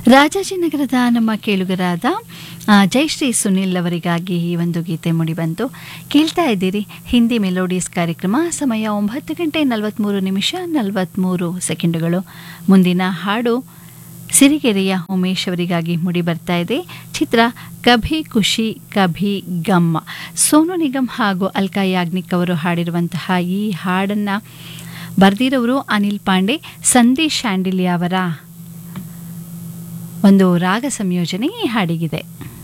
ರಾಜಾಜಿನಗರದ ನಮ್ಮ ಕೇಳುಗರಾದ ಆ, ಜಯಶ್ರೀ ಸುನಿಲ್ ಅವರಿಗಾಗಿ ಈ ಒಂದು ಗೀತೆ ಮುಡಿಬಂತು ಕೇಳ್ತಾ ಇದ್ದೀರಿ ಹಿಂದಿ ಮೆಲೋಡೀಸ್ ಕಾರ್ಯಕ್ರಮ ಸಮಯ ಒಂಬತ್ತು ಗಂಟೆ ನಲವತ್ತ್ಮೂರು ನಿಮಿಷ ನಲವತ್ತ್ಮೂರು ಸೆಕೆಂಡುಗಳು ಮುಂದಿನ ಹಾಡು ಸಿರಿಗೆರೆಯ ಉಮೇಶ್ ಅವರಿಗಾಗಿ ಮುಡಿ ಬರ್ತಾ ಇದೆ ಚಿತ್ರ ಕಭಿ ಖುಷಿ ಕಭಿ ಗಮ್ ಸೋನು ನಿಗಮ್ ಹಾಗೂ ಅಲ್ಕಾ ಯಾಗ್ನಿಕ್ ಅವರು ಹಾಡಿರುವಂತಹ ಈ ಹಾಡನ್ನು ಬರೆದಿರೋರು ಅನಿಲ್ ಪಾಂಡೆ ಸಂದೇಶ್ ಶಾಂಡಿಲ್ಯ ಅವರ ಒಂದು ರಾಗ ಸಂಯೋಜನೆ ಈ ಹಾಡಿಗಿದೆ